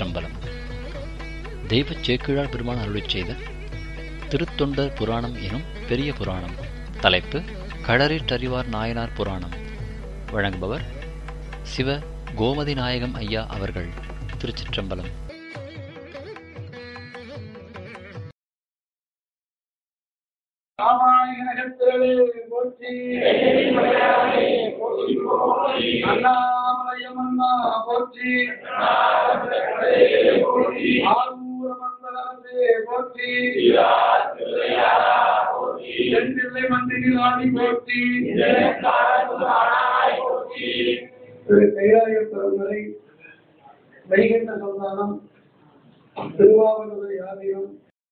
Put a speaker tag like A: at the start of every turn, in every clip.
A: திருச்சிற்றம்பலம் தெய்வச் சேக்கிழார் பெருமான் அருளிச் செய்த திருத்தொண்டர் புராணம் எனும் பெரிய புராணம் தலைப்பு களரிற்றறிவார் நாயனார் புராணம் வழங்குபவர் சிவ கோமதி நாயகம் ஐயா அவர்கள் திருச்சிற்றம்பலம்
B: ராமாயணத்திரளே போற்றி அண்ணாமலையமன்னா போற்றி ஆரூர மங்களரசே போற்றி செந்தில்லை மந்திரில் ஆடி போற்றி திரு கைலாய பெருமறை வைகண்ட சந்தானம் திருவாவூர் யாதியம்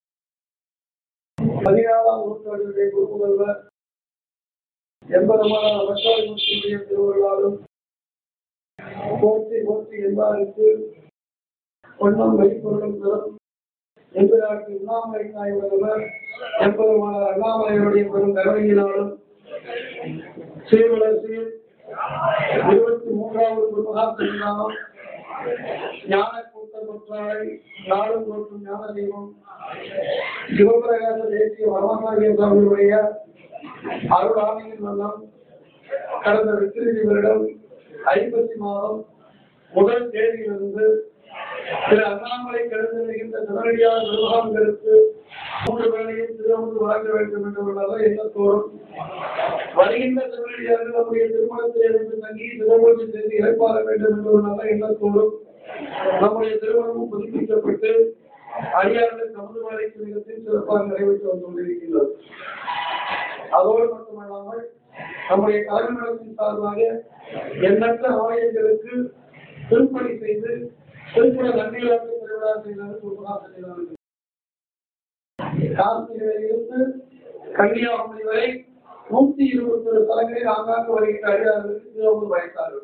B: பதினாலாம் நூற்றாண்டினுடைய குருமுதல்வர் எண்பதமான அவசாரத்தினுடைய திருவள்ளாலும் போற்றி போற்றி என்பாருக்கு பொன்னம் வைப்பொருளும் தரும் என்பதற்கு உண்ணாமலை நாய் உடவர் எம்பெருமான அண்ணாமலையுடைய பெரும் கருணையினாலும் சீர்வளர்ச்சியில் இருபத்தி மூன்றாவது குருமகா திருநாமம் ஞான கூட்டம் கொற்றாய் நாடும் தோற்றும் ஞான தெய்வம் சிவபிரகாச தேசிய வரமாகிய சுவாமியுடைய அருளாமையின் வண்ணம் கடந்த விக்கிரதி வருடம் ஐப்பசி மாதம் முதல் தேதியிலிருந்து திரு அண்ணாமலை கடந்து வருகின்ற சிவனடியார் நிர்வாகங்களுக்கு மூன்று வேளையும் திருவண்ணு வழங்க வேண்டும் என்று உள்ளதோ எண்ணத்தோடும் வருகின்ற சிவனடியார்கள் நம்முடைய திருமணத்தை இருந்து தங்கி சிவமூர்த்தி செய்து இழைப்பார வேண்டும் என்று ஒரு நல்ல எண்ணத்தோடும் நம்முடைய திருமணமும் புதுப்பிக்கப்பட்டு அடியார்கள் சமுதாய நிகழ்ச்சியில் சிறப்பாக நிறைவேற்றி வந்து கொண்டிருக்கின்றது அதோடு மட்டுமல்லாமல் நம்முடைய கலைஞர்களத்தின் சார்பாக எண்ணற்ற ஆலயங்களுக்கு திருப்பணி செய்து திருப்பண நன்னிலாக்கு திருவிழா செய்தது சுற்றுலாசனார்கள் காசியிலிருந்து கன்னியாகுமரி வரை நூத்தி இருபத்தி ஒரு தலங்களில் ஆங்காங்கு வருகின்ற அடியார்களுக்கு திருவள்ளூர் வயசார்கள்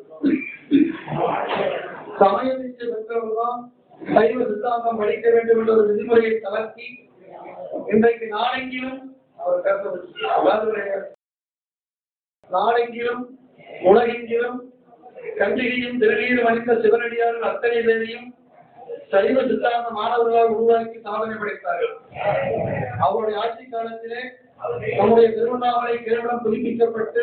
B: சமய நிச்சய பெற்றவர்கள்தான் சைவ சித்தாந்தம் படிக்க வேண்டும் என்ற ஒரு விதிமுறையை தளர்த்தி இன்றைக்கு நாடெங்கிலும் அவர் பேச நாடெங்கிலும் உலகெங்கிலும் கண்டிகையும் திருநீரும் அளித்த சிவனடியார்கள் அத்தனை பேரையும் சைவ சித்தாந்த மாணவர்களால் உருவாக்கி சாதனை படைத்தார்கள் அவருடைய ஆட்சி காலத்திலே நம்முடைய திருவண்ணாமலை கிரமணம் புதுப்பிக்கப்பட்டு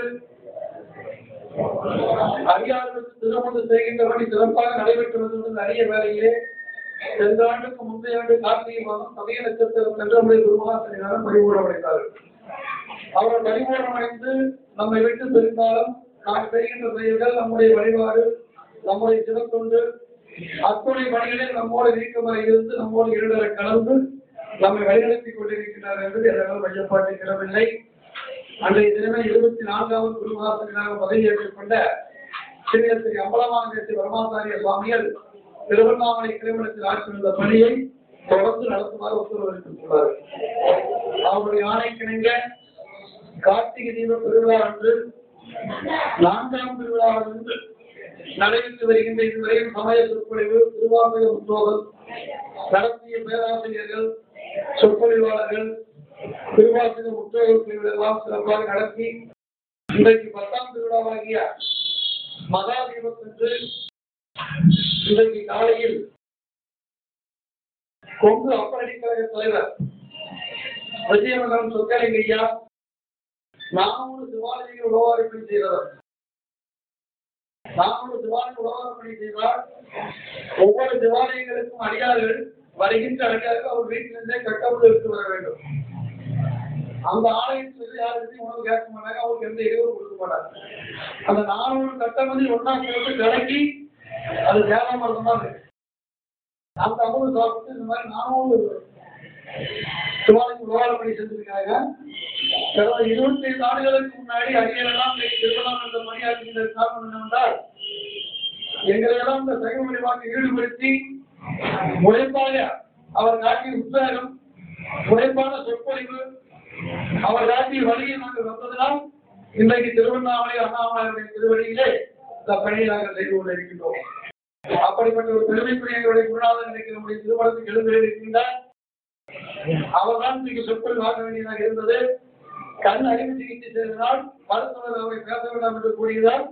B: அடியார்களுக்கு திருமணம் செய்கின்ற பணி சிறப்பாக நடைபெற்று வந்தது அரிய வேலையிலே சென்ற ஆண்டுக்கு முந்தைய ஆண்டு கார்த்திகை மாதம் சமய நட்சத்திரம் சென்ற நம்முடைய குருமகாசனிடம் பரிபூரம் அடைந்தார்கள் அவர் பரிபூரம் அடைந்து நம்மை விட்டு பிரிந்தாலும் நாம் செய்கின்ற செயல்கள் நம்முடைய வழிபாடு நம்முடைய சிறத்தொண்டு அத்துணை பணிகளில் நம்மோடு நீக்கமாக இருந்து நம்மோடு இருடர கலந்து நம்மை வழிநடத்திக் கொண்டிருக்கிறார் என்பது என்னால் மையப்பாட்டிருக்கவில்லை அன்றைய தினமே இருபத்தி நான்காவது குருமகாசனாக பதவியேற்றுக் கொண்ட ஸ்ரீரஸ்ரீ அம்பலமானேசி பரமாச்சாரிய சுவாமிகள் திருவண்ணாமலை திருமணத்தில் ஆட்சி வந்த பணியை தொடர்ந்து நடத்துமாறு உத்தரவு அளித்துள்ளார் அவருடைய ஆணைக்கிணங்க கார்த்திகை தீப பெருவிழா அன்று நான்காம் திருவிழாவிலிருந்து நடைபெற்று வருகின்ற இதுவரையும் சமய சொற்பொழிவு திருவாரூர் உத்தோகம் நடத்திய பேராசிரியர்கள் சொற்பொழிவாளர்கள் திருவாசக முற்றோர்கள் எல்லாம் சிறப்பாக நடத்தி இன்றைக்கு பத்தாம் திருவிழாவாகிய மகா தீபத்தன்று இன்றைக்கு காலையில் கொங்கு அப்பரணி கழக தலைவர் விஜயமங்கலம் சொக்கலிங்க ஐயா நானூறு சிவாலயங்கள் உலவாரிப்பணி செய்தவர் நானூறு சிவாலயம் உலவாரிப்பணி செய்தால் ஒவ்வொரு சிவாலயங்களுக்கும் அடியார்கள் வருகின்ற அடியார்கள் அவர் வீட்டிலிருந்தே கட்டப்பட்டு எடுத்து வர வேண்டும் அந்த ஆலயத்தில் யாருக்கும் உணவு கேட்க மாட்டாங்க அவருக்கு எந்த இடையூறு கொடுக்க மாட்டாங்க அந்த நானூறு கட்டமதி ஒன்னா சேர்த்து கலக்கி அது தேவாமரம் தான் இருக்கு அந்த அமுது சாப்பிட்டு இந்த மாதிரி நானூறு சிவாலயம் விவகாரப்படி செஞ்சிருக்காங்க கடந்த இருபத்தி ஐந்து ஆண்டுகளுக்கு முன்னாடி அடியெல்லாம் திருமணம் என்ற பணியாற்றுகின்ற காரணம் என்னவென்றால் எங்களையெல்லாம் இந்த சைவ வழிபாட்டை ஈடுபடுத்தி உழைப்பாக அவர் காட்டிய உற்சாகம் உழைப்பான சொற்பொழிவு அவர் காட்டிய வழியை நாங்கள் வந்ததனால் இன்றைக்கு திருவண்ணாமலை அண்ணாமலையுடைய திருவடியிலே இந்த பணியை நாங்கள் செய்து கொண்டிருக்கின்றோம் அப்படிப்பட்ட ஒரு பெருமைக்குரிய எங்களுடைய குருநாதன் இன்றைக்கு நம்முடைய திருமணத்துக்கு எழுந்து இருக்கின்றார் அவர்தான் இன்றைக்கு சொற்பொழிவு ஆக வேண்டியதாக இருந்தது கண் அறுவை சிகிச்சை செய்ததால் மருத்துவர் அவரை பேச வேண்டாம் என்று கூறியதால்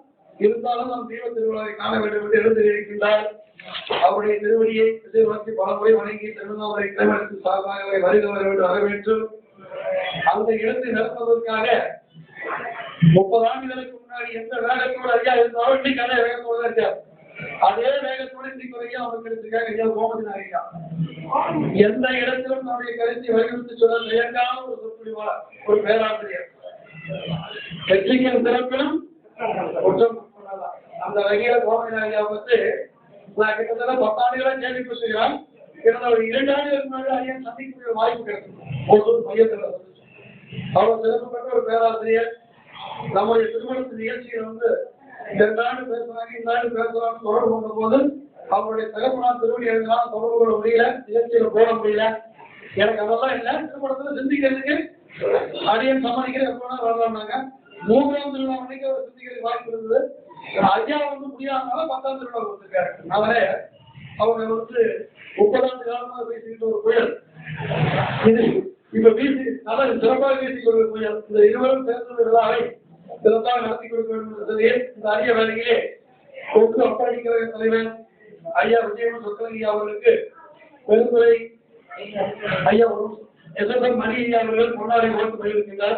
B: இருந்தாலும் நம் தீப திருவிழாவை காண வேண்டும் என்று எழுந்திருக்கின்றார் அவருடைய திருவடியை எதிர்நோக்கி பலமுறை வணங்கி திருவண்ணாமலை கிளம்பெடுத்து சார்பாக வருக வர வேண்டும் வரவேற்று அந்த இடத்தை நிரப்புவதற்காக முப்பது ஆண்டுகளுக்கு முன்னாடி எந்த வேகத்தோடு ஐயா இருந்தாலும் இன்னைக்கு அதே வேகத்தோடு தான் இருக்கார் அதே வேகத்தோடு இன்னைக்கு வரைக்கும் அவங்க கிடைச்சிருக்காங்க ஐயா கோமதி ஐயா எந்த இடத்திலும் நம்முடைய கருத்தை வலியுறுத்தி சொல்ல தயங்காம ஒரு சொற்பொழிவாளர் ஒரு பேராசிரியர் வெற்றிக்கும் சிறப்பிலும் குற்றம் பண்ணலாம். அந்த வகையில கோமதி ஐயா வந்து நான் கிட்டத்தட்ட பத்தாண்டுகளா கேள்விப்பட்டிருக்கிறேன் கிட்டத்தட்ட ஒரு இரண்டு ஆண்டுகளுக்கு முன்னாடி ஐயா சந்திக்கக்கூடிய வாய்ப்பு கிடைக்கும் ஒரு மையத்தில் அவர் சிறப்பு பெற்ற ஒரு பேராசிரியர் நம்முடைய திருமணத்து நிகழ்ச்சியில் வந்து இந்த ஆண்டு பேசுறாங்க இந்த ஆண்டு பேசுறாங்க தொடர்பு கொண்ட போது அவருடைய தகப்பனார் திருவடி எழுதினாலும் தொடர்பு கொள்ள முடியல நிகழ்ச்சியில போட முடியல எனக்கு அதெல்லாம் இல்லை திருமணத்துல சிந்திக்கிறதுக்கு அடியன் சம்மதிக்கிற எப்போ வரலாம்னாங்க மூன்றாம் திருவிழா அன்னைக்கு அவர் சிந்திக்கிறதுக்கு வாய்ப்பு இருந்தது ஐயா வந்து முடியாதனால பத்தாம் திருவிழா கொடுத்துருக்காரு அதனால அவங்க வந்து முப்பதாண்டு காலமாக பேசிக்கிட்ட ஒரு புயல் இது இப்ப வீசி நல்லா சிறப்பாக வீசிக் கொள்கிற புயல் இந்த இருவரும் சேர்ந்த விழாவை சிறப்பாக நடத்தி கொடுக்க வேண்டும் என்ற சொல்லி இந்த அரிய வேலையிலே கொண்டு ஒப்படைக்கிற தலைவர் ஐயா விஜயன் சொக்கலிங்கி அவர்களுக்கு பெருந்துரை ஐயா எஸ் எஸ் எம் மணி ஐயா அவர்கள் முன்னாடி ஓட்டு பயிர்க்கின்றார்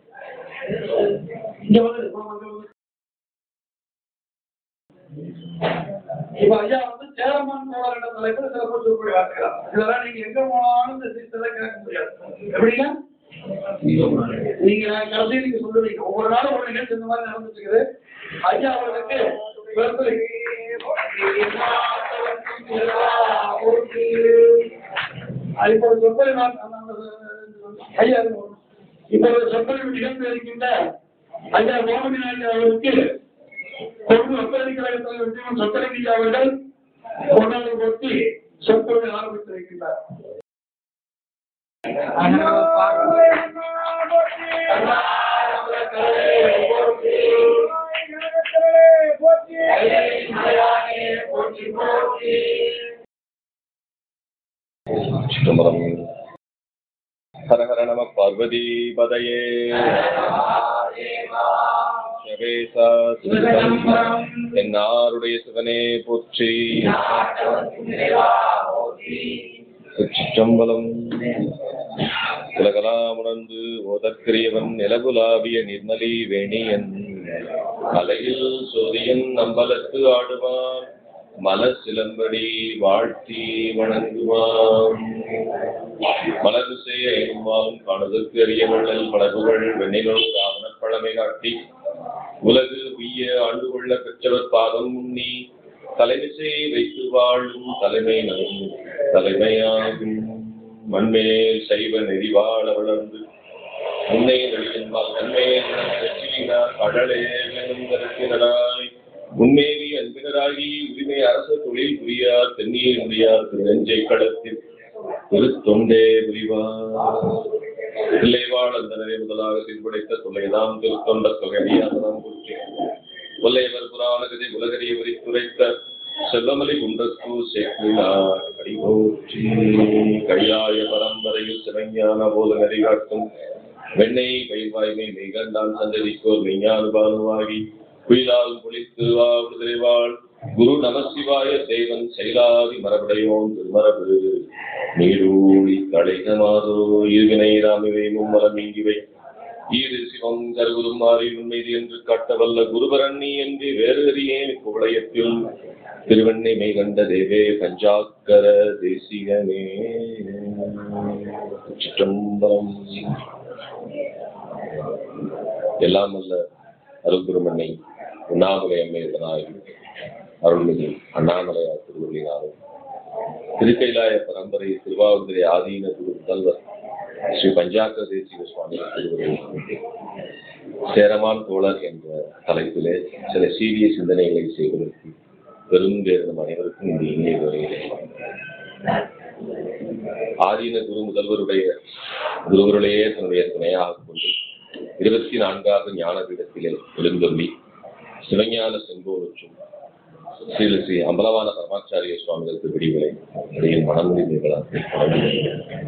B: இங்க வந்து ஆமா, இங்க வந்து. இப்ப ஐயா வந்து சேரமான் கோளாறு என்ற தலைப்பில் சிறப்பு சொற்பொழி வாக்குகிறார் இதெல்லாம் நீங்க எங்க போனாலும் இந்த சீட்டை கேட்க முடியாது எப்படிங்க நீங்க கடைசி நீங்க சொல்லுவீங்க ஒவ்வொரு நாளும் ஒரு நிகழ்ச்சி இந்த மாதிரி நடந்துட்டு இருக்குது ஐயா அவர்களுக்கு பெருந்துரை இப்போ சொற்பொழி நான் அந்த- அந்த- ஐயா இப்போ சொற்பொழி நிகழ்ந்து இருக்கின்ற ஐயா கோமதி நாயகர் அவர்களுக்கு கொண்டு ஒப்பந்தக் கழகத்தில் விஜயம் சொத்தரங்கி அவர்கள் கொண்டாடி போட்டி சொற்பொழி ஆரம்பித்திருக்கின்றார்
C: சிதம்பரம் ஹர ஹர நம பார்வதி பதையே சிவகேசா சிதம்பரம் என்னாருடைய சிவனே போற்றி சிற்றம்பலம் உலகலாம் உணர்ந்து ஓதற்கிரியவன் நிலகுலாவிய நிர்மலி வேணியன் அலையில் சோதியன் நம்பலத்து ஆடுவான் மலர் சிலம்படி வாழ்த்தி வணங்குவான் மலர் செய்ய எங்குமாலும் காணுதற்கு அறிய வள்ளல் மலர்வுகள் வெண்ணிலும் ராவணப் பழமை காட்டி உலகு உய்ய ஆண்டு கொள்ள பெற்றவர் பாதம் முன்னி தலைமிசை வைத்து வாழும் தலைமை நம் தலைமையாகும் மண்மேல் சைவ நெறிவாழ வளர்ந்து முன்னே நடிகன்பால் நன்மே கடலே எனும் கருத்தினராய் முன்னேறி அன்பினராகி உரிமை அரச தொழில் புரியார் தென்னீர் முடியார் திருநெஞ்சை கடத்தில் திருத்தொண்டே புரிவார் பிள்ளைவாழ் அந்தனரை முதலாக சீர்படைத்த தொல்லைதாம் திருத்தொண்ட தொகையாதனம் குறிச்சி கொல்லைவர் புராண கதை உலகறிய விரித்துரைத்த செல்லமலை குன்றத்து சேக்கினார் கடிபோற்றி கையாய பரம்பரையில் சிவஞான போல நெறி காட்டும் வெண்ணெய் பயிர்வாய்மை மெய்கண்டான் சந்ததிக்கோர் மெய்ஞானுபானுவாகி குயிலால் பொழித்து வா விடுதலைவாள் குரு நமசிவாய தேவன் செயலாதி மரபடையோன் திருமரபு நீடூழி தலைகமாதோ இருவினை ராமிவை மும்மலம் நீங்கிவை ஈடு சிவம் கருகுரும் மாறி உண்மைது என்று காட்டவல்ல குருபரண்ணி என்று வேறு அறியேன் குவளையத்தில் திருவண்ணை மெய்கண்ட தேவே பஞ்சாக்கர தேசிகனே சிற்றம்பலம் எல்லாம் அல்ல அருள்குருமண்ணை உண்ணாமலை அம்மையதனாய் அருள்மிகு அண்ணாமலையார் திருவள்ளினாரும் திருக்கைலாய பரம்பரை திருவாவூரை ஆதீன குரு முதல்வர் ஸ்ரீ பஞ்சாக்க தேசிக சுவாமி திருவருள் சேரமான் தோழர் என்ற தலைப்பிலே சில சீரிய சிந்தனைகளை செய்வதற்கு பெரும் பேரிடம் அனைவருக்கும் இந்த இனிய வகையிலே ஆதீன குரு முதல்வருடைய குருவருளையே தன்னுடைய துணையாக கொண்டு இருபத்தி நான்காவது ஞான பீடத்திலே எழுந்தொள்ளி சிவஞான செங்கோவற்றும் ஸ்ரீ ஸ்ரீ அம்பலவான பரமாச்சாரிய சுவாமிகள் திருப்படிகளை இடையே மனமுடிமைகளாக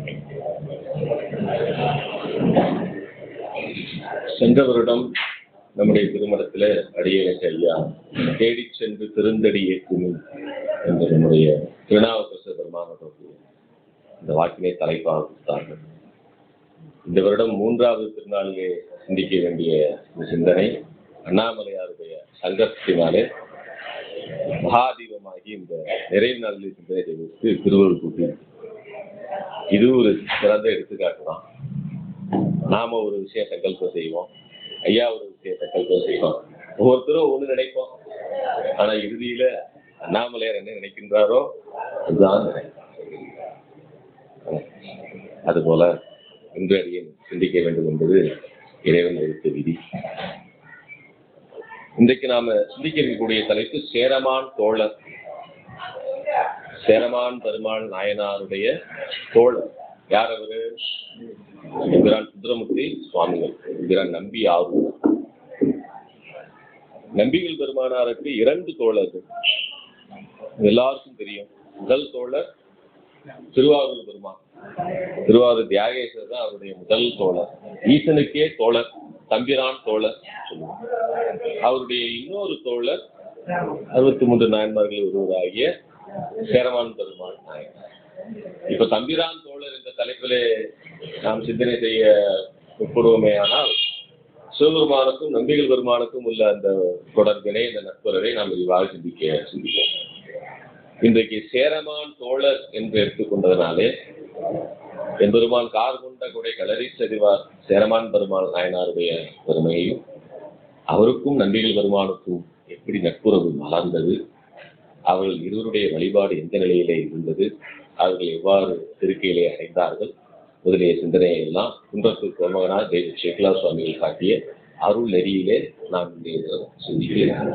C: சென்ற வருடம் நம்முடைய திருமணத்துல அடியேனுக்கு ஐயா தேடிச் சென்று திருந்தடி ஏற்றுமின் என்று நம்முடைய திருநாவுக்கரசு பெருமானவர்கள் இந்த வாக்கினை தலைப்பாக கொடுத்தார்கள் இந்த வருடம் மூன்றாவது திருநாளிலே சிந்திக்க வேண்டிய இந்த சிந்தனை அண்ணாமலையாருடைய சங்கத்தினாலே மகாதீபமாகி இந்த நிறைவு நாளில் சிந்தனை செய்வதற்கு திருவள்ளுவர் கூட்டி இது ஒரு சிறந்த எடுத்துக்காட்டு தான் நாம ஒரு விஷயம் சங்கல்பம் செய்வோம் ஐயா ஒரு விஷயம் சங்கல்பம் செய்வோம் ஒவ்வொருத்தரும் ஒண்ணு நினைப்போம் ஆனா இறுதியில அண்ணாமலையார் என்ன நினைக்கின்றாரோ அதுதான் நினைப்போம். அதுபோல இன்று அடியேன் சிந்திக்க வேண்டும் என்பது இறைவன் எடுத்த விதி இன்றைக்கு நாம சிந்திக்க இருக்கக்கூடிய தலைப்பு சேரமான் தோழர் சேரமான் பெருமாள் நாயனாருடைய தோழர் யார் அவரு எம்பிரான் சுந்தரமூர்த்தி சுவாமிகள் எம்பிரான் நம்பி ஆகும் நம்பிகள் பெருமானாருக்கு இரண்டு தோழர்கள் இது எல்லாருக்கும் தெரியும் முதல் தோழர் திருவாரூர் பெருமான் திருவாரூர் தியாகேஸ்வரர் தான் அவருடைய முதல் தோழர் ஈசனுக்கே தோழர் தம்பிரான் தோழர் சொல்லுவாங்க அவருடைய இன்னொரு தோழர் அறுபத்தி மூன்று நாயன்மார்கள் ஒருவராகிய சேரமான் பெருமாள் நாயகர் இப்ப தம்பிரான் தோழர் என்ற தலைப்பிலே நாம் சிந்தனை செய்ய முற்படுவோமே ஆனால் சிவபெருமானுக்கும் நம்பிகள் பெருமானுக்கும் உள்ள அந்த தொடர்பினை இந்த நட்புறவை நாம் விரிவாக சிந்திக்க சிந்திப்போம் இன்றைக்கு சேரமான் தோழர் என்று எடுத்துக்கொண்டதனாலே எம்பெருமான் கார் கொண்ட கொடை களரி செறிவார் சேரமான் பெருமாள் நாயனாருடைய பெருமையையும் அவருக்கும் நம்பிகள் பெருமானுக்கும் எப்படி நட்புறவு மலர்ந்தது அவர்கள் இருவருடைய வழிபாடு எந்த நிலையிலே இருந்தது அவர்கள் எவ்வாறு திருக்கையிலே அடைந்தார்கள் முதலிய சிந்தனையை எல்லாம் குன்றத்து கோமகனார் தேவ சேகலா சுவாமிகள் காட்டிய அருள் நெறியிலே நாம் இங்கே சிந்திக்கிறோம்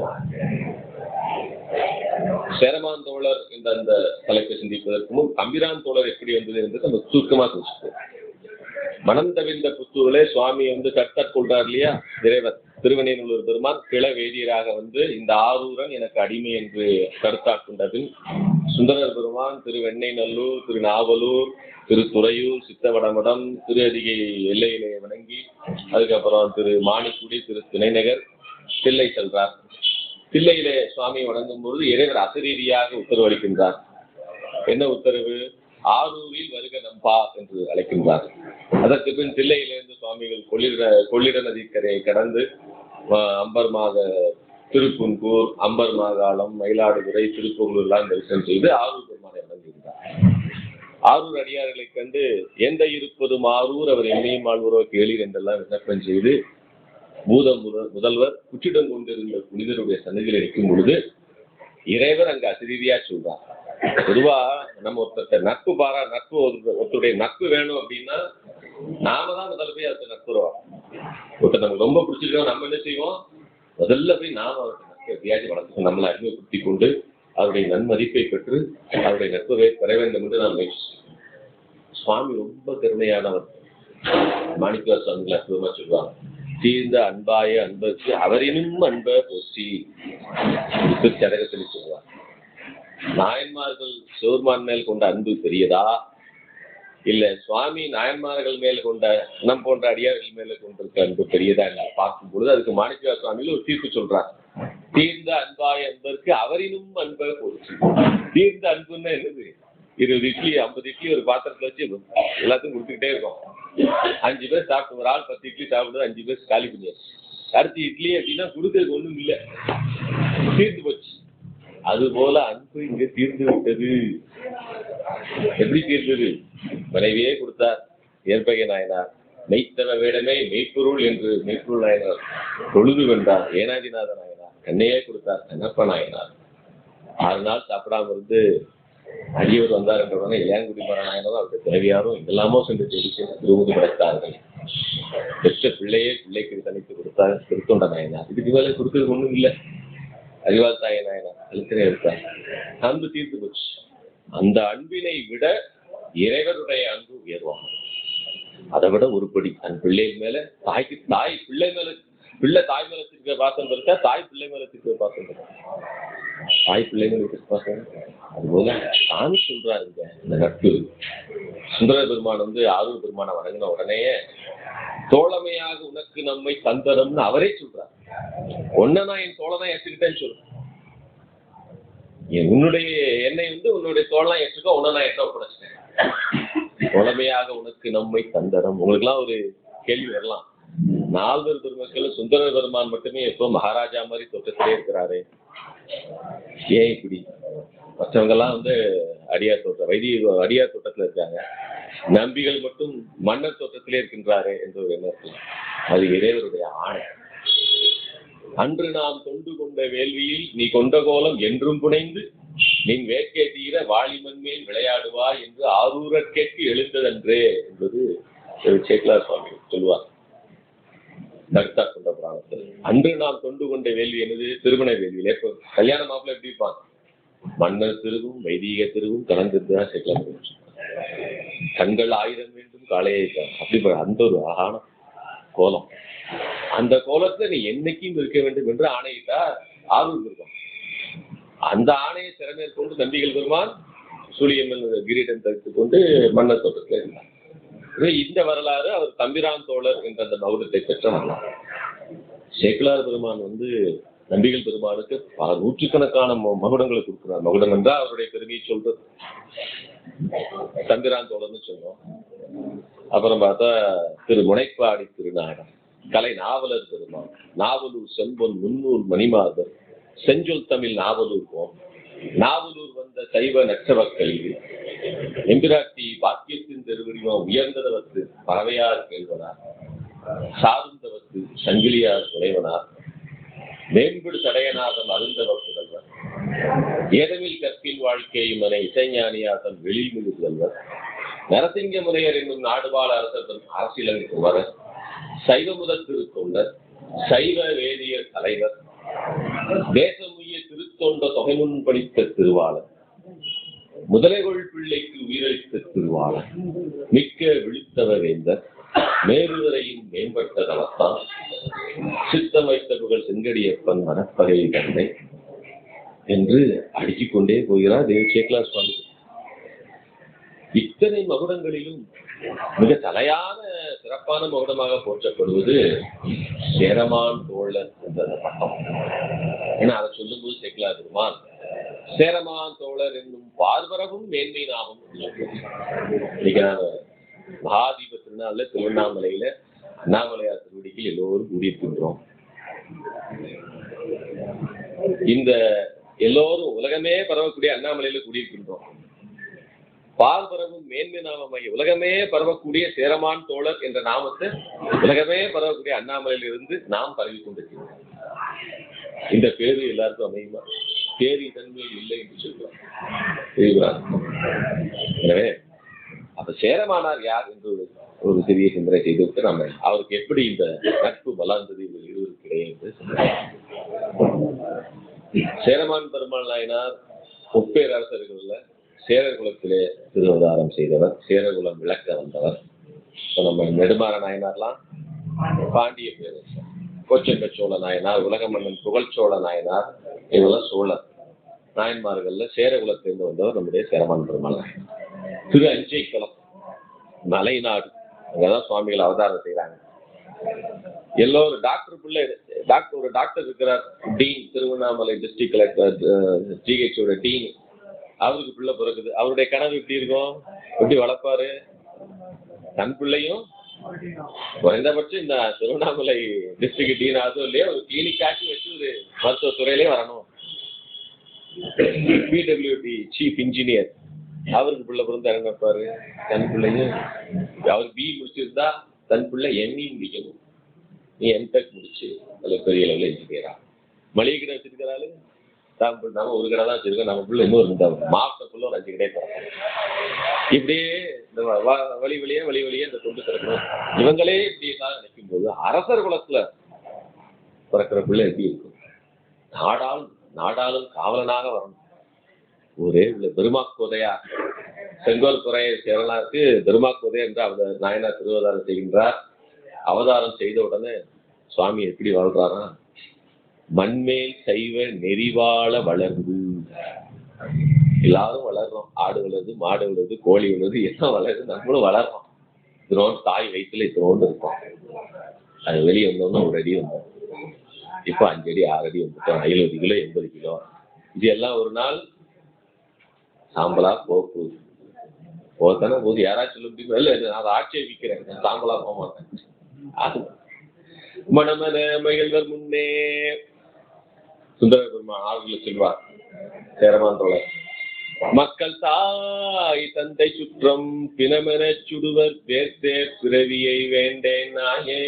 C: சேரமான் தோழர் என்ற அந்த தலைப்பை சிந்திப்பதற்கு முன் தம்பிரான் தோழர் எப்படி வந்தது என்று நம்ம சுருக்கமா தெரிஞ்சுப்போம் மனம் தவிர்ந்த புத்தூரிலே சுவாமி வந்து கட்டக் கொள்றார் இல்லையா இறைவர் திருவனைநல்லூர் பெருமான் கிள வேதியராக வந்து இந்த ஆரூரன் எனக்கு அடிமை என்று கருத்தாக்கொண்ட பின் சுந்தரர் பெருமான் திரு வெண்ணெய்நல்லூர் திரு நாவலூர் திரு துறையூர் சித்தவடமடம் திரு அதிகை எல்லையிலே வணங்கி அதுக்கப்புறம் திரு மாணிக்குடி திரு துணைநகர் தில்லை செல்றார் தில்லையிலே சுவாமி வணங்கும் பொழுது இறைவர் அசரீதியாக உத்தரவளிக்கின்றார் என்ன உத்தரவு ஆரூரில் வருக நம்பா என்று அழைக்கின்றார் அதற்கு பின் தில்லையிலிருந்து சுவாமிகள் கொள்ளிட கொள்ளிட நதிக்கரையை கடந்து அஹ், அம்பர்மாக திருப்புன்கூர் அம்பர் மாகாளம் மயிலாடுதுறை திருப்பூர் எல்லாம் தரிசனம் செய்து ஆரூர் பெருமானை வணங்குகின்றார் ஆரூர் அடியார்களைக் கண்டு எந்த இருப்பதும் ஆரூர் அவர் எண்ணையும் ஆழ்வரோ கேளீர் என்றெல்லாம் விண்ணப்பம் செய்து பூத முத- முதல்வர் குற்றிடம் கொண்டிருந்த புனிதருடைய சன்னதியில் நிற்கும் பொழுது இறைவர் அங்க அசிரீதியா சொல்றார் பொதுவா நம்ம ஒருத்தர் நட்பு பாரா நட்பு ஒரு- ஒருத்தருடைய நட்பு வேணும் அப்படின்னா நாம தான் முதல்ல போய் அதுக்கு நட்புறோம் ஒருத்தர் நமக்கு ரொம்ப பிடிச்சிருக்கோம் நம்ம என்ன செய்வோம் முதல்ல போய் நாம அவருக்கு நட்பை எப்படியாச்சும் வளர்த்து நம்மளை அறிமுகப்படுத்தி கொண்டு அவருடைய நன்மதிப்பை பெற்று அவருடைய நட்பை பெற வேண்டும் என்று நாம் முயற்சி செய்வோம். சுவாமி ரொம்ப கருணையானவர் மாணிக்கவாச சுவாமிகள் அற்புதமா சொல்லுவாங்க தீர்ந்த அன்பாய அன்பருக்கு அவரினும் அன்ப போற்றி சடகத்தில் சொல்லுவார் நாயன்மார்கள் சிவருமான் மேல் கொண்ட அன்பு பெரியதா இல்ல சுவாமி நாயன்மார்கள் மேல் கொண்ட நம் போன்ற அடியார்கள் மேல கொண்டிருக்க அன்பு பெரியதா என்று பார்க்கும் பொழுது அதுக்கு மாணிக்கவா சுவாமிகள் ஒரு தீர்ப்பு சொல்றார் தீர்ந்த அன்பாய அன்பருக்கு அவரினும் அன்ப போச்சு தீர்ந்த அன்புன்னா என்னது இருபது இட்லி ஐம்பது இட்லி ஒரு பாத்திரத்துல வச்சு எல்லாத்துக்கும் கொடுத்துக்கிட்டே இருக்கோம் அஞ்சு பேர் சாப்பிட்டு ஒரு ஆள் பத்து இட்லி சாப்பிடுறது அஞ்சு பேர் காலி பண்ணியாச்சு அடுத்து இட்லி அப்படின்னா கொடுக்கறதுக்கு ஒண்ணும் இல்லை தீர்ந்து போச்சு அது போல அன்பு இங்க தீர்ந்து விட்டது எப்படி தீர்ந்தது மனைவியே கொடுத்தார் ஏற்பகை நாயனார் மெய்த்தவ வேடமே மெய்ப்பொருள் என்று மெய்ப்பொருள் நாயனார் தொழுது வென்றார் ஏனாதிநாத நாயனார் கண்ணையே கொடுத்தார் கண்ணப்ப நாயனார் ஆறு நாள் சாப்பிடாம இருந்து அடியவர் வந்தார் என்ற உடனே இளையாங்குடி மர நாயனரும் அவருடைய துணைவியாரும் எல்லாமோ சென்று தேடி திருமுது படைத்தார்கள் பெற்ற பிள்ளையே பிள்ளைக்கு தனித்து கொடுத்தார் திருத்தொண்ட நாயனார் இதுக்கு மேல கொடுக்கறது ஒண்ணும் இல்லை அறிவால் தாய நாயனார் அழுத்தினை எடுத்தார் அன்பு தீர்த்து போச்சு அந்த அன்பினை விட இறைவனுடைய அன்பு உயர்வாங்க அதை விட உருப்படி தன் பிள்ளை மேல தாய்க்கு தாய் பிள்ளை மேல பிள்ளை தாய் மேல திருக்க பாசம் இருக்கா தாய் பிள்ளை மேல திருக்க பாசம் இருக்கா தாய் பிள்ளைகள் எதிர்பார்க்க அதுபோல சாமி சொல்றாருங்க இந்த நட்பு சுந்தர பெருமான் வந்து ஆரூர் பெருமானை வணங்கின உடனேயே தோழமையாக உனக்கு நம்மை தந்தரம்னு அவரே சொல்றார் ஒன்ன நான் என் தோழனா ஏற்றுக்கிட்டேன்னு சொல்றேன் என் உன்னுடைய என்னை வந்து உன்னுடைய தோழனா ஏற்றுக்கோ உன்னை நான் ஏற்ற ஒப்படைச்சிட்டேன் தோழமையாக உனக்கு நம்மை தந்தரம் உங்களுக்குலாம் ஒரு கேள்வி வரலாம் நால்வர் பெருமக்கள் சுந்தர பெருமான் மட்டுமே எப்போ மகாராஜா மாதிரி தோட்டத்திலே இருக்கிறாரு ஏன் இப்படி மற்றவங்க எல்லாம் வந்து அடியார் தோட்டம் வைத்திய அடியார் தோட்டத்துல இருக்காங்க நம்பிகள் மட்டும் மன்னர் தோட்டத்திலே இருக்கின்றாரு என்ற ஒரு எண்ணம் இருக்கலாம் அது இறைவருடைய ஆணை அன்று நாம் தொண்டு கொண்ட வேள்வியில் நீ கொண்ட கோலம் என்றும் புனைந்து நின் வேட்கை தீர வாளிமன் மேல் விளையாடுவா என்று ஆரூரற்கேற்கு எழுந்ததன்றே என்பது திரு சேக்கலார் சுவாமி சொல்லுவார் தடுத்தா கொண்ட புராணத்தில் அன்று நாம் தொண்டு கொண்ட வேள்வி என்னது திருமண வேள்வியில் எப்போ கல்யாண மாப்பிள்ளை எப்படி இருப்பான் மன்னர் திருவும் வைதீக திருவும் கலந்துதான் சேக்கலாம் கண்கள் ஆயிரம் வேண்டும் காளையை காண். அப்படி ப- அந்த ஒரு அழகான கோலம் அந்த கோலத்துல நீ என்னைக்கும் இருக்க வேண்டும் என்று ஆணையிட்டார் ஆரூர் பெருமான் அந்த ஆணையை திறமேற்கொண்டு நம்பிகள் பெருமான் சூழியம்மன் கிரீடம் தரித்துக் கொண்டு மன்னர் தோட்டத்தில் இருந்தார் இது இந்த வரலாறு அவர் தம்பிரான் தோழர் என்ற அந்த மகுடத்தை பெற்ற வரலாறு சேக்குலார் பெருமான் வந்து நம்பிகள் பெருமானுக்கு பல நூற்றுக்கணக்கான ம- மகுடங்களை கொடுக்கிறார் மகுடம் என்றால் அவருடைய பெருமையை சொல்றது தம்பிரான் தோழர்னு சொன்னோம் அப்புறம் பார்த்தா திரு முனைப்பாடி திருநாகம் கலை நாவலர் பெருமான் நாவலூர் செம்பொன் முன்னூர் மணிமாதர் செஞ்சொல் தமிழ் நாவலூர் போம் நாவலூர் வந்த சைவ நற்றவ கல்வி எம்பிராட்டி பாக்கியத்தின் திருவடிவம் உயர்ந்ததவத்து பறவையார் கேள்வனார் சார்ந்தவத்து சங்கிலியார் துணைவனார் மேம்படு தடையநாதம் அருந்தவர் புதல்வர் ஏதமில் கற்பின் வாழ்க்கையும் என இசைஞானியாசம் வெளியில் மிகு புதல்வர் நரசிங்க முனையர் என்னும் நாடுவாழ் அரசர் அரசியலன் குமரர் சைவ முதல் திருத்தொண்டர் சைவ வேதியர் தலைவர் தேசமுய திருத்தொண்ட தொகைமுன் படித்த திருவாளர் முதலைகொள் பிள்ளைக்கு உயிரளித்த திருவாளர் மிக்க விழித்தவ வேந்தர் மேருதரையின் மேம்பட்ட தவத்தான் சித்தம் வைத்த புகழ் செங்கடியப்பன் மனப்பகை தந்தை என்று அடுக்கிக் கொண்டே போகிறார் தேவ சேக்கலா சுவாமி இத்தனை மகுடங்களிலும் மிக தலையான சிறப்பான மகுடமாக போற்றப்படுவது சேரமான் தோழர் என்ற அந்த பட்டம் ஏன்னா அதை சொல்லும்போது சேக்கலா பெருமான் சேரமான் தோழர் என்னும் பார்வரவும் மேன்மை நாமம் இன்னைக்கு நான் மகாதீப திருநாள்ல திருவண்ணாமலையில அண்ணாமலையார் திருவடிக்கு எல்லோரும் கூடியிருக்கின்றோம் இந்த எல்லோரும் உலகமே பரவக்கூடிய அண்ணாமலையில கூடியிருக்கின்றோம் பால் பரவும் மேன்மை நாமமாகி உலகமே பரவக்கூடிய சேரமான் தோழர் என்ற நாமத்தை உலகமே பரவக்கூடிய அண்ணாமலையில இருந்து நாம் பரவி கொண்டிருக்கிறோம் இந்த பேரு எல்லாருக்கும் அமையுமா பேரு தன்மை இல்லை என்று சொல்றோம் தெரியுமா? எனவே அப்ப சேரமானார் யார் என்று ஒரு- ஒரு சிறிய சிந்தனை செய்துவிட்டு நம்ம அவருக்கு எப்படி இந்த நட்பு வளர்ந்தது இவர்கள் இருவருக்கு இடையே என்று சிந்தனை. சேரமான் பெருமாள் நாயனார் முப்பேரரசர்கள்ல சேரர் குலத்திலே திருவதாரம் செய்தவர் சேரர் குலம் விளக்க வந்தவர் இப்ப நம்ம நெடுமாற நாயனார்லாம் பாண்டிய பேரரசர் கோச்செங்க சோழ நாயனார் உலக மன்னன் புகழ்ச்சோழ நாயனார் இவெல்லாம் சோழர் நாயன்மார்கள்ல சேர குலத்திலிருந்து வந்தவர் நம்முடைய சேரமான் பெருமாள் நாயனார் திரு அஞ்சைக்குளம் மலைநாடு அங்கதான் சுவாமிகள் அவதாரம் செய்றாங்க எல்லோரும் டாக்டர் பிள்ளை டாக்டர் ஒரு டாக்டர் இருக்கிறார் டீன் திருவண்ணாமலை டிஸ்ட்ரிக்ட் கலெக்டர் ஜிஹெச்சோட டீன் அவருக்கு பிள்ளை பிறகுது அவருடைய கனவு எப்படி இருக்கும் எப்படி வளர்ப்பாரு தன் பிள்ளையும் குறைந்தபட்சம் இந்த திருவண்ணாமலை டிஸ்ட்ரிக்ட் டீன் ஆகுதோ இல்லையோ ஒரு கிளினிக்காச்சு வச்சு ஒரு மருத்துவத்துறையிலே வரணும் பிடபிள்யூடி சீஃப் இன்ஜினியர் அவருக்கு பிள்ளை பிறந்தா என்ன நினைப்பாரு தன் பிள்ளையும் அவர் பி முடிச்சிருந்தா தன் பிள்ளை எம்இ முடிக்கணும் நீ எம்டெக் முடிச்சு அதில் பெரிய லெவலில் இன்ஜினியரா மளிகை கடை வச்சிருக்கிறாரு தான் பிள்ளை நம்ம ஒரு கடை தான் வச்சிருக்கோம் நம்ம பிள்ளை இன்னொரு ரெண்டு மாசத்துக்குள்ள ஒரு அஞ்சு கடை திறக்கணும் இப்படியே இந்த வ- வ- வழி வழியே வழி வழியே இந்த தொண்டு திறக்கணும் இவங்களே இப்படி எல்லாம் நினைக்கும் போது அரசர் குலத்துல பிறக்கிற பிள்ளை எப்படி இருக்கும் நாடால் நாடாளும் காவலனாக வரணும் ஒரே பிள்ளை பெருமாக்கோதையா செங்கோல் துறை சேரலாருக்கு பெருமாக்கோதை என்று அவர் நாயனார் திருவதாரம் செய்கின்றார் அவதாரம் செய்த உடனே சுவாமி எப்படி வாழ்றாரா மண்மேல் சைவ நெறிவாழ வளர்ந்து எல்லாரும் வளர்றோம் ஆடு வளருது மாடு வளருது கோழி வளருது எல்லாம் வளருது நம்மளும் வளர்றோம் இத்தனோண்டு தாய் வயிற்றுல இத்தனோண்டு இருக்கும் அது வெளியே வந்தோம்னா ஒரு அடி வந்தோம் இப்போ அஞ்சு அடி ஆறு அடி வந்துட்டோம் எழுபது கிலோ எண்பது கிலோ இது எல்லாம் ஒரு நாள் சாம்பலா போக்கு போத்தானே போது யாராச்சும் சொல்ல முடியுமா இல்ல நான் அதை ஆட்சேபிக்கிறேன் நான் சாம்பலா போக மாட்டேன் அது மணமன மகிழ்வர் முன்னே சுந்தர பெருமான் ஆளுகளை சொல்வார் சேரமான் தோழர் மக்கள் தாய் தந்தை சுற்றம் பிணமெனச் சுடுவர் பேர்த்தே பிறவியை வேண்டேன் நாயே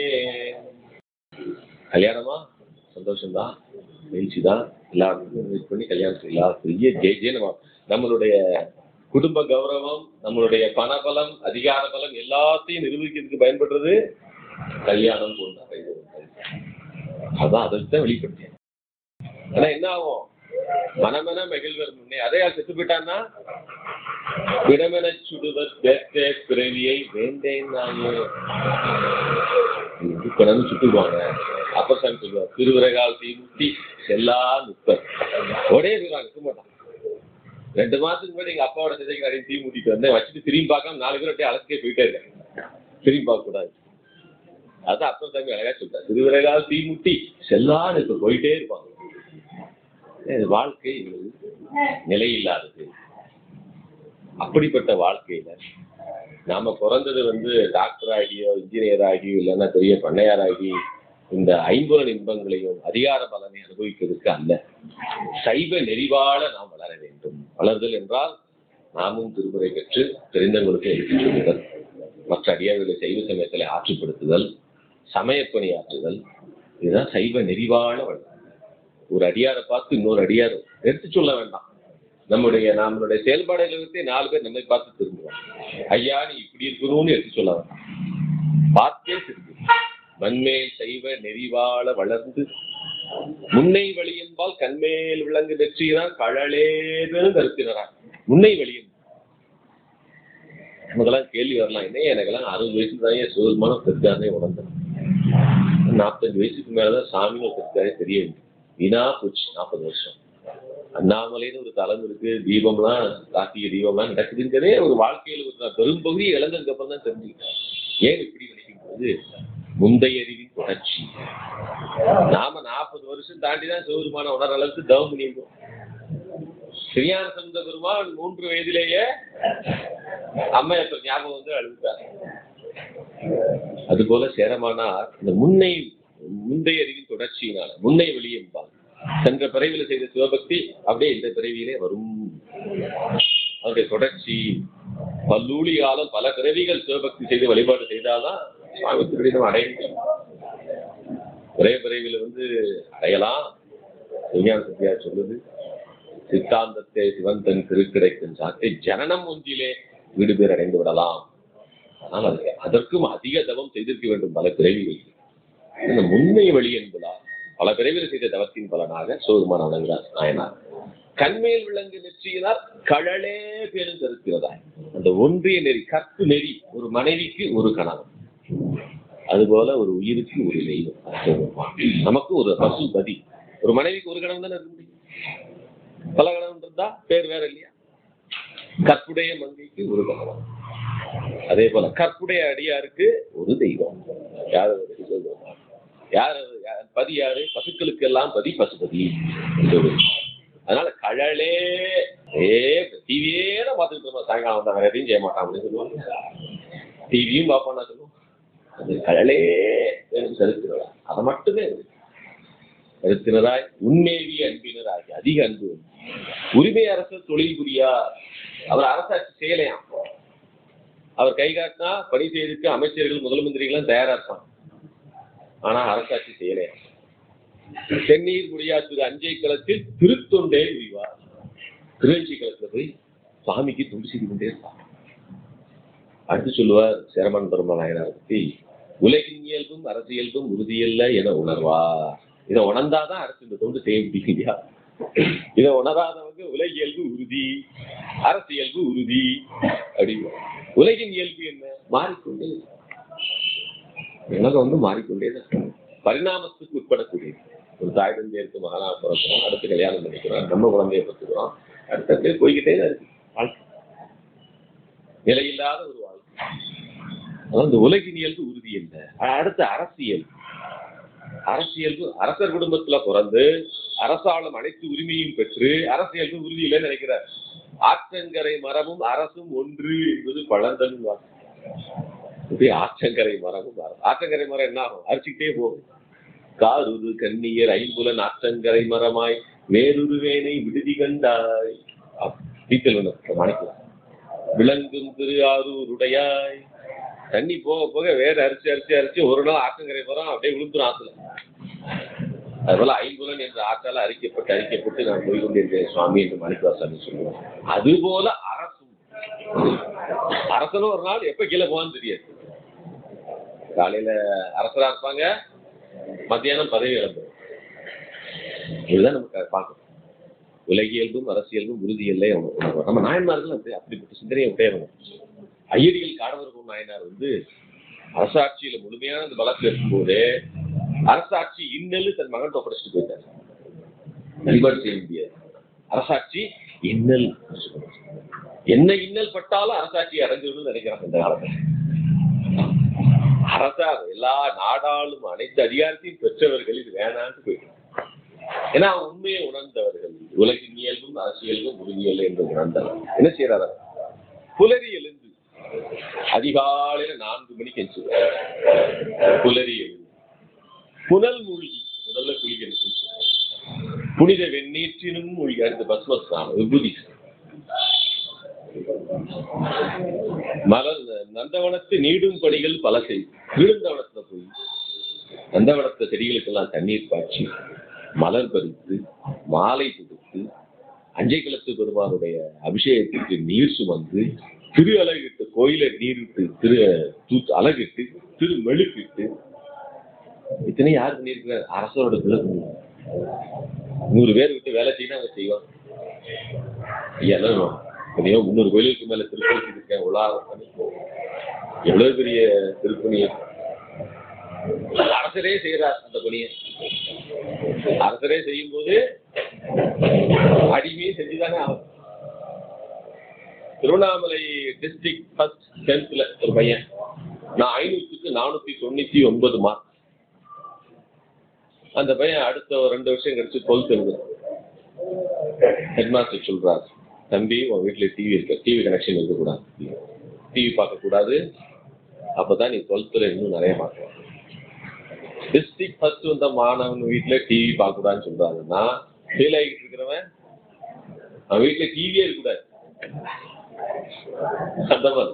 C: கல்யாணமா சந்தோஷம்தான் மகிழ்ச்சி தான் எல்லாருக்கும் வெயிட் பண்ணி கல்யாணம் செய்யலாம் பெரிய ஜெய ஜெய நம்ம நம்மளுடைய குடும்ப கௌரவம் நம்மளுடைய பணபலம் அதிகார பலம் எல்லாத்தையும் நிரூபிக்கிறதுக்கு பயன்படுறது கல்யாணம் போன்ற வைபவங்கள் அதான் அதை தான் வெளிப்படுத்தேன் ஆனா என்ன ஆகும் மனமென மகிழ்வர் முன்னே அதே ஆள் செத்து போயிட்டான்னா விடமென சுடுவர் பேர்த்தே பிறவியை வேண்டேன் நாயே கொண்டாந்து சுட்டுவாங்க அப்ப சாமி சொல்லுவார் திருவிரகால் தீமுட்டி செல்லா நுப்பர் ஒரே வீரா நிற்க மாட்டான் ரெண்டு மாசத்துக்கு முன்னாடி எங்க அப்பாவோட சிதைக்கு நிறைய தீ மூட்டிட்டு வந்தேன் வச்சுட்டு திரும்பி பார்க்காம நாலு பேர் அப்படியே அலசிக்கே போயிட்டே இருக்கேன் திரும்பி பார்க்க கூடாது அதான் அப்ப சாமி அழகா சொல்றாரு திருவிரகால் தீ முட்டி செல்லா நிற்க போயிட்டே இருப்பாங்க இது வாழ்க்கை நிலையில்லாதது அப்படிப்பட்ட வாழ்க்கையில நாம பிறந்தது வந்து டாக்டர் ஆகியோ இன்ஜினியர் ஆகியோ இல்லைன்னா பெரிய பண்ணையாராகி இந்த ஐம்பொருள் இன்பங்களையும் அதிகார பலனை அனுபவிப்பதற்கு அல்ல சைவ நெறிவாழ நாம் வளர வேண்டும் வளர்தல் என்றால் நாமும் திருமுறை பெற்று தெரிந்தவங்களுக்கு எடுத்துச் சொல்லுதல் மற்ற அடியார்களை சைவ சமயத்திலே ஆற்றுப்படுத்துதல் சமயப்பணி ஆற்றுதல் இதுதான் சைவ நெறிவாழ வளர்தல் ஒரு அடியாரை பார்த்து இன்னொரு அடியார் எடுத்து சொல்ல வேண்டாம் நம்முடைய நம்மளுடைய செயல்பாடுகளை வைத்து நாலு பேர் நம்மை பார்த்து திரும்புவோம் ஐயா நீ இப்படி இருக்கணும்னு எடுத்து சொல்ல வேண்டாம் பார்த்தே திரும்பு மண்மேல் சைவ நெறிவாழ வளர்ந்து முன்னை வழியன்பால் கண்மேல் விளங்கு நெற்றியினால் கழலேன்னு கருத்தினார் முன்னை வழியன் நமக்கெல்லாம் கேள்வி வரலாம் என்ன எனக்கெல்லாம் அறுபது வயசுக்கு தான் சிவருமான பெருக்காரனே உணர்ந்தேன் நாற்பத்தஞ்சு வயசுக்கு மேலதான் சாமியும் பெருக்காரே தெரிய வேண்டும் வீணா போச்சு நாற்பது வருஷம் அண்ணாமலைன்னு ஒரு தலம் இருக்கு தீபம்லாம் கார்த்திகை தீபம்லாம் நடக்குதுங்கிறதே ஒரு வாழ்க்கையில ஒரு பெரும்பகுதி இழந்ததுக்கு அப்புறம் தான் தெரிஞ்சுக்கிட்டேன் ஏன் இப்படி நினைக்கும் போது முந்தைய அறிவின் தொடர்ச்சி நாம நாற்பது வருஷம் தாண்டி தான் சிவபெருமான உணர அளவுக்கு தவம் பண்ணியிருக்கோம் ஸ்ரீயான சந்த பெருமான் மூன்று வயதிலேயே அம்மையப்பர் ஞாபகம் வந்து அழுதுட்டார் அதுபோல சேரமானார் இந்த முன்னை முந்தைய அறிவின் தொடர்ச்சியினால முன்னை வெளியம்பால் சென்ற பிறவியில செய்த சிவபக்தி அப்படியே இந்த பிறவியிலே வரும் அவருடைய தொடர்ச்சி பல்லூழி காலம் பல பிறவிகள் சிவபக்தி செய்து வழிபாடு செய்தால்தான் சுவாமி திருடி நம்ம அடைய முடியும் ஒரே பிறவியில வந்து அடையலாம் விஞ்ஞான சத்தியார் சொல்லுது சித்தாந்தத்தை சிவன் தன் திருக்கிடைக்கும் சாத்தை ஜனனம் ஒன்றிலே வீடு பேர் அடைந்து விடலாம் ஆனால் அது அதற்கும் அதிக தவம் செய்திருக்க வேண்டும் பல பிறவிகள் இந்த முன்னை வழி என்பதா பல பிறவிகள் செய்த தவத்தின் பலனாக சோதுமான வணங்குகிறார் நாயனார் கண்மேல் விளங்கு நெற்றியினார் கழலே பேரும் கருக்கிறதாய் அந்த ஒன்றிய நெறி கற்பு நெறி ஒரு மனைவிக்கு ஒரு கணவன் அதுபோல ஒரு உயிருக்கு ஒரு தெய்வம் நமக்கு ஒரு பசு பதி ஒரு மனைவிக்கு ஒரு கணவன் தானே இருக்க முடியும் பல கணவன் இருந்தா பேர் வேற இல்லையா கற்புடைய மங்கைக்கு ஒரு கணவன் அதே போல கற்புடைய அடியாருக்கு ஒரு தெய்வம் யார் அது சொல்லுவோம் யார் அது? யார்? பதி யாரு பசுக்களுக்கு எல்லாம் பதி பசுபதி என்று ஒரு அதனால கழலே ஏ டிவியே தான் பார்த்துக்கிட்டு இருந்தோம் சாயங்காலம் வந்தா வேற எதையும் செய்ய மாட்டான் அப்படின்னு சொல்லுவாங்க டிவியும் பார்ப்பான் சொல்லுவோம் அது கழலே என்று செலுத்தினதா அதை மட்டுமே செலுத்தினராய் உண்மேவி அன்பினராகி அதிக அன்பு உரிமை அரசர் தொழில் புரியார் அவர் அரசாட்சி செய்யலையாம் அவர் கை காட்டினா பணி செய்யறதுக்கு அமைச்சர்கள் முதல் மந்திரிகளும் தயாரா இருப்பாங்க ஆனா அரசாட்சி செய்யலையாம் தென்னீர் முடியாத்திரு அஞ்சை களத்தில் திருத்தொண்டே புரிவார் திருவஞ்சி களத்துல போய் சுவாமிக்கு தொண்டு செய்து கொண்டே இருப்பார் அடுத்து சொல்லுவார் சேரமான் பெருமாள் நாயனார் பத்தி உலகின் இயல்பும் அரசியல்பும் உறுதியல்ல என உணர்வார் இதை உணர்ந்தாதான் அடுத்து இந்த தொண்டு செய்ய முடியும் இல்லையா இதை உணராதவங்க உலக இயல்பு உறுதி அரசியல்பு உறுதி அப்படிங்க உலகின் இயல்பு என்ன மாறிக்கொண்டே இருக்கு. உலகம் வந்து மாறிக்கொண்டே தான் இருக்கு. பரிணாமத்துக்கு உட்படக்கூடியது ஒரு தாய் தந்தையருக்கு மகனா பிறக்கிறோம் அடுத்து கல்யாணம் பண்ணிக்கிறோம் நம்ம குழந்தைய பெற்றுக்கிறோம் அடுத்து அப்படியே போய்கிட்டே தான் இருக்கு வாழ்க்கை நிலையில்லாத ஒரு வாழ்க்கை அதான் இந்த உலகின் இயல்பு உறுதி இல்லை அடுத்து அரசியல் அரசியல் அரசர் குடும்பத்துல பிறந்து அரசாளும் அனைத்து உரிமையும் பெற்று அரசியலுக்கு உறுதி இல்லைன்னு நினைக்கிறார் ஆற்றங்கரை மரமும் அரசும் ஒன்று என்பது பழந்தமிழ் வாக்கு இப்படி ஆற்றங்கரை மரமும் அரசு ஆற்றங்கரை மரம் என்ன ஆகும் அரிச்சுக்கிட்டே போகும் காருது கண்ணியர் ஐம்புலன் ஆற்றங்கரை மரமாய் வேருருவேனை விடுதி கண்டாய் டீச்சல் மாணிக்கலாம் விளங்கும் திரு ஆரூருடையாய் தண்ணி போக போக வேற அரிச்சு அரிச்சு அரிச்சு ஒரு நாள் ஆற்றங்கரை மரம் அப்படியே விழுந்துரும் ஆத்துல அதுபோல ஐம்புலன் என்ற ஆற்றால அரிக்கப்பட்டு அரிக்கப்பட்டு நான் போய் கொண்டிருக்கிறேன் சுவாமி என்று மாணிக்கவாசாமி சொல்லுவோம் அதுபோல அரசும் அரசனும் ஒரு நாள் எப்ப கீழே போவான்னு தெரியாது காலையில அரசரா இருப்பாங்க மத்தியானம் பதவி இழந்து இதுதான் நமக்கு பார்க்கணும் உலகியல்பும் அரசியல்பும் உறுதியல்ல உணர்வு நம்ம நாயன்மார்கள் அப்படி அப்படிப்பட்ட சிந்தனையை உடையவங்க ஐயடிகள் காடவர்கள் நாயனார் வந்து அரசாட்சியில முழுமையான அந்த பலத்தில் இருக்கும்போது அரசாட்சி இன்னலு தன் மகன் ஒப்படைச்சிட்டு போயிட்டார் வழிபாடு செய்ய முடியாது அரசாட்சி இன்னல் என்ன இன்னல் பட்டாலும் அரசாட்சி அடைஞ்சிடணும்னு நினைக்கிறாங்க இந்த காலத்துல அரசார் எல்லா நாடாளும் அனைத்து அதிகாரத்தையும் பெற்றவர்கள் இது வேணான்னு போயிட்டாங்க ஏன்னா அவங்க உண்மையை உணர்ந்தவர்கள் உலகின் இயல்பும் அரசியல்பும் உறுதியல் என்று உணர்ந்தவர் என்ன செய்யறாரு புலரி எழுந்து அதிகாலையில நான்கு மணிக்கு எச்சு புலரி எழுந்து புனல் மூழ்கி முதல்ல குளிக்கணும் புனித வெந்நீற்றினும் மூழ்கி அடுத்து பஸ்மஸ்நானம் விபூதி மலர் நந்தவனத்து நீடும் பணிகள் பல செய்யும் விழுந்தவனத்துல போய் நந்தவனத்த செடிகளுக்கெல்லாம் தண்ணீர் பாய்ச்சி மலர் பறித்து மாலை கொடுத்து அஞ்சை கிழத்து பெருமானுடைய அபிஷேகத்திற்கு நீர் சுமந்து திரு அழகிட்டு கோயிலை நீரிட்டு திரு தூத்து அழகிட்டு திரு மெழுப்பிட்டு இத்தனை யார் பண்ணியிருக்கிறார் அரசரோட பிள்ளை பண்ணிருக்கார். நூறு பேர் விட்டு வேலை செய்யணும் அவங்க செய்வாங்க எல்லாம் எத்தனையோ முந்நூறு கோயிலுக்கு மேல திருப்பணி இருக்கேன் உலகம் பண்ணி எவ்வளவு பெரிய திருப்பணி அரசரே செய்யறார் அந்த பணியை அரசரே செய்யும் போது அடிமையும் செஞ்சுதானே ஆகும் திருவண்ணாமலை டிஸ்ட்ரிக்ட் ஃபர்ஸ்ட் டென்த்ல ஒரு பையன் நான் ஐநூற்றுக்கு நானூத்தி தொண்ணூத்தி ஒன்பது மார்க் அந்த பையன் அடுத்த ஒரு ரெண்டு வருஷம் கழிச்சு டுவெல்த் எழுதுறான் ஹெட்மாஸ்டர் சொல்றாரு தம்பி உன் வீட்டுல டிவி இருக்கு டிவி கனெக்ஷன் இருக்கக்கூடாது டிவி பார்க்க கூடாது அப்பதான் நீ டுவெல்த்ல இன்னும் நிறைய பார்க்கலாம் டிஸ்ட்ரிக்ட் ஃபர்ஸ்ட் வந்த மாணவன் வீட்டுல டிவி பார்க்க கூடாதுன்னு சொல்றாங்கன்னா ஃபெயில் ஆகிட்டு இருக்கிறவன் அவன் வீட்டுல டிவியே இருக்கக்கூடாது அந்த மாதிரி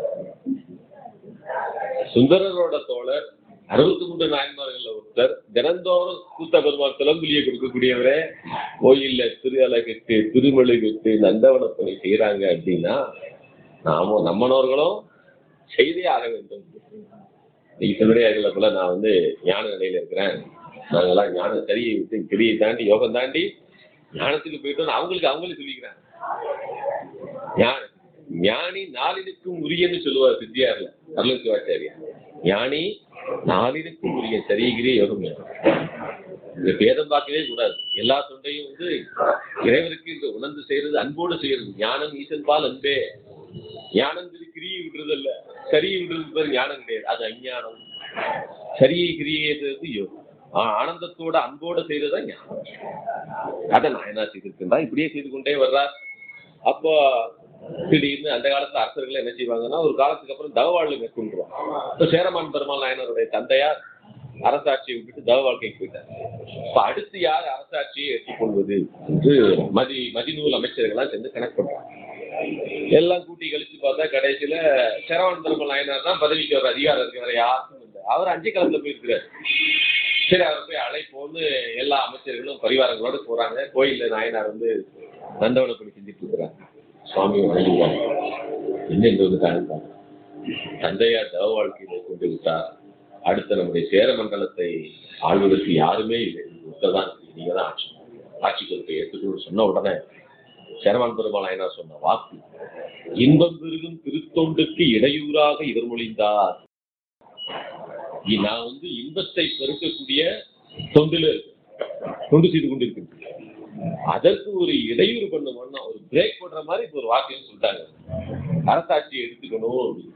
C: சுந்தரரோட தோழர் அறுபத்தி மூன்று நாயன்மார்கள் ஒருத்தர் தினந்தோறும் கூத்த பெருமாள் திளம்புலியை கொடுக்கக்கூடியவரே கோயில்ல திரு அழகிட்டு திருமெழுகிட்டு நந்தவன பணி செய்யறாங்க அப்படின்னா நாம நம்மனோர்களும் செய்தே ஆக வேண்டும் ஈசனுடைய போல நான் வந்து ஞான நிலையில இருக்கிறேன் நாங்கெல்லாம் ஞான சரியை விட்டு கிரியை தாண்டி யோகம் தாண்டி ஞானத்துக்கு போயிட்டோம் அவங்களுக்கு அவங்களே சொல்லிக்கிறாங்க ஞான ஞானி நாளினுக்கும் உரியன்னு சொல்லுவார் சித்தியார்ல அருள் சிவாச்சாரியா ஞானி நாளினுக்கும் உரிய சரியகிரிய யோகம் ஞானம். இந்த பேதம் பார்க்கவே கூடாது எல்லா தொண்டையும் வந்து இறைவனுக்கு இந்த உணர்ந்து செய்யறது அன்போடு செய்யறது ஞானம் ஈசன் பால் அன்பே ஞானம் திரு கிரியை விடுறது அல்ல சரியை விடுறது பேர் ஞானம் கிடையாது அது அஞ்ஞானம் சரியை கிரியை செய்யறது யோகம் ஆ- ஆனந்தத்தோட அன்போட செய்யறதா ஞானம் அதை நாயனா செய்திருக்கின்றா இப்படியே செய்து கொண்டே வர்றார் அப்போ திடீர்னு அந்த காலத்துல அரசர்கள் என்ன செய்வாங்கன்னா ஒரு காலத்துக்கு அப்புறம் தவ வாழ்வு மேற்கொண்டுருவாங்க இப்போ சேரமான் பெருமாள் நாயனருடைய தந்தையார் அரசாட்சியை விட்டுட்டு தவ வாழ்க்கைக்கு போயிட்டார் இப்ப அடுத்து யார் அரசாட்சியை ஏற்றுக்கொள்வது என்று மதி மதிநூல் அமைச்சர்கள்லாம் சேர்ந்து கணக்கு பண்றாங்க எல்லாம் கூட்டி கழிச்சு பார்த்தா கடைசியில சேரவான் பெருமாள் நாயனார் தான் பதவிக்கு வர அதிகாரம் இருக்கு வேற யாருக்கும் இல்லை அவர் அஞ்சு காலத்துல போயிருக்கிறார் சரி அவர் போய் அழைப்போன்னு எல்லா அமைச்சர்களும் பரிவாரங்களோட போறாங்க கோயில்ல நாயனார் வந்து நந்தவன பணி செஞ்சுட்டு இருக்கிறாங்க சுவாமி வணங்குவாங்க என்ன இந்த ஒரு காரணம் தந்தையார் தவ வாழ்க்கை மேற்கொண்டு விட்டார் அடுத்த நம்முடைய சேர மண்டலத்தை ஆள்வதற்கு யாருமே இல்லை ஒருத்தர் நீங்க தான் ஆட்சி ஆட்சி பொறுப்பை ஏற்றுக்கொண்டு சொன்ன உடனே சேரமான் பெருமாள் நாயனார் சொன்ன வாக்கு இன்பம் பெருகும் திருத்தொண்டுக்கு இடையூறாக இவர் மொழிந்தார் இ- நான் வந்து இன்பத்தை பெருக்கக்கூடிய தொண்டில் இருக்கேன் கொண்டு செய்து கொண்டிருக்கிறது அதற்கு ஒரு இடையூறு பண்ணுவோம்னா ஒரு பிரேக் போடுற மாதிரி இப்ப ஒரு வாக்கியம் சொல்லிட்டாங்க அரசாட்சியை எடுத்துக்கணும் அப்படின்னு.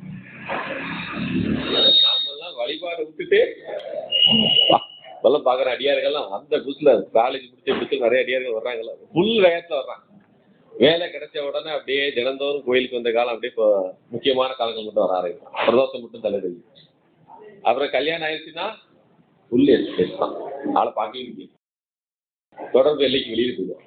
C: நாமெல்லாம் வழிபாடு விட்டுட்டு இப்பெல்லாம் பாக்குற அடியார்கள்லாம் அந்த புதுசுல காலேஜ் முடிச்ச புதுசுல நிறைய அடியார்கள் வர்றாங்கல்ல ஃபுல் வேகத்துல வர்றாங்க வேலை கிடைச்ச உடனே அப்படியே தினந்தோறும் கோயிலுக்கு வந்த காலம் அப்படியே இப்போ முக்கியமான காலங்கள் மட்டும் வர ஆரம்பிக்கும் பிரதோஷம் மட்டும் தலைவலி அப்புறம் கல்யாணம் ஆயிடுச்சுன்னா ஃபுல் எக்ஸ்பிரஸ் தான் ஆளை பார்க்கவே முடியும் தொடர்பு எல்லைக்கு வெளியே போயிடும்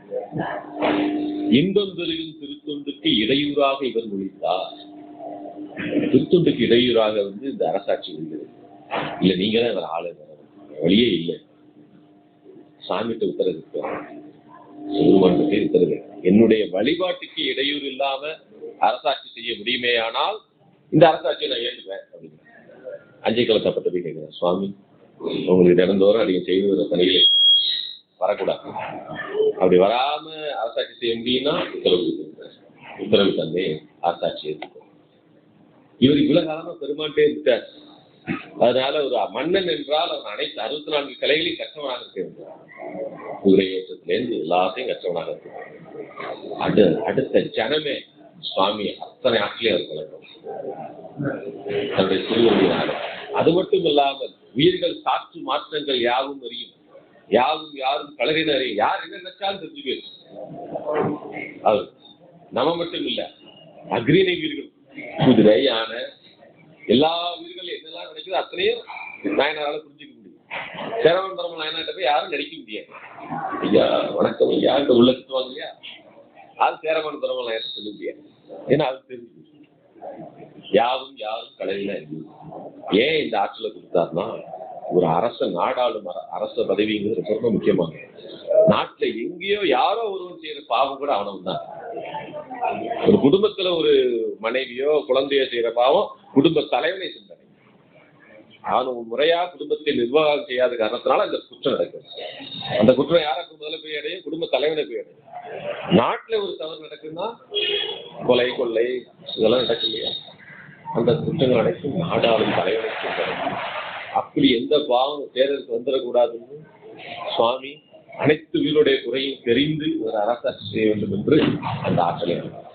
C: இன்பம் பெருகும் திருத்தொண்டுக்கு இடையூறாக இவர் மொழித்தார் திருத்தொண்டுக்கு இடையூறாக வந்து இந்த அரசாட்சி விழுகிறது இல்ல நீங்க தான் இவர் ஆளு வழியே இல்லை சாமிகிட்ட உத்தரவு இருக்கு சிவமன்றத்தை உத்தரவு என்னுடைய வழிபாட்டுக்கு இடையூறு இல்லாம அரசாட்சி செய்ய முடியுமே ஆனால் இந்த அரசாட்சியை நான் ஏற்றுவேன் அப்படின்னு அஞ்சை கலக்கப்பட்ட போய் கேட்கிறேன் சுவாமி உங்களுக்கு தினந்தோறும் அதிகம் செய்து வர பணிகளை வரக்கூடாது அப்படி வராம அரசாட்சி செய்ய முடியும்னா உத்தரவு கொடுத்திருக்கிறார். உத்தரவு தந்தை அரசாட்சி ஏற்றுக்கோ இவர் இவ்வளவு காலமா பெருமாண்டே இருக்கார் அதனால ஒரு மன்னன் என்றால் அவன் அனைத்து அறுபத்தி நான்கு கலைகளையும் கற்றவனாக இருக்க வேண்டும் குதிரை ஏற்றத்திலேருந்து எல்லாத்தையும் கற்றவனாக இருக்க அடு அடுத்த ஜனமே சுவாமி அத்தனை ஆட்சியும் அவர் கலக்கும் தன்னுடைய திருவள்ளினால அது மட்டும் இல்லாமல் உயிர்கள் சாற்று மாற்றங்கள் யாவும் அறியும் யாவும் யாரும் கலரின அறியும் யார் என்ன நினைச்சாலும் தெரிஞ்சு போயிடும் அவர் நம்ம மட்டும் இல்ல அக்ரிணை வீர்கள் குதிரை யானை எல்லா வீடுகளும் என்னெல்லாம் நினைக்குதோ அத்தனையும் நாயனாரால புரிஞ்சுக்க முடியும் சேரவன் பரம நாயனாட்ட போய் யாரும் நடிக்க முடியாது ஐயா வணக்கம் ஐயா இந்த உள்ள திட்டுவாங்க இல்லையா அது சேரவன் பரம நாயனார் சொல்ல முடியாது ஏன்னா அது தெரிஞ்சு போச்சு. யாவும் யாரும் கலையில ஏன் இந்த ஆற்றலை கொடுத்தாருன்னா ஒரு அரச நாடாளும் அர- அரச பதவிங்கிறது ரொம்ப ரொம்ப முக்கியமானது நாட்டுல எங்கேயோ யாரோ ஒருவன் செய்யற பாவம் கூட அவனவன் தான் ஒரு குடும்பத்துல ஒரு மனைவியோ குழந்தையோ செய்யற பாவம் குடும்ப தலைவனை சிந்தனை அவன் முறையா குடும்பத்தை நிர்வாகம் செய்யாத காரணத்தினால அந்த குற்றம் நடக்குது அந்த குற்றம் யாருக்கு முதல்ல போய் அடையும் குடும்ப தலைவனை போய் அடையும் நாட்டுல ஒரு தவறு நடக்குதுன்னா கொலை கொள்ளை இதெல்லாம் நடக்கும் இல்லையா அந்த குற்றங்கள் அனைத்தும் நாடாளும் தலைவனை சிந்தனை அப்படி எந்த பாவம் தேர்தலுக்கு வந்துடக்கூடாதுன்னு சுவாமி அனைத்து உயிருடைய குறையும் தெரிந்து ஒரு அரசாட்சி செய்ய வேண்டும் என்று அந்த ஆற்றலை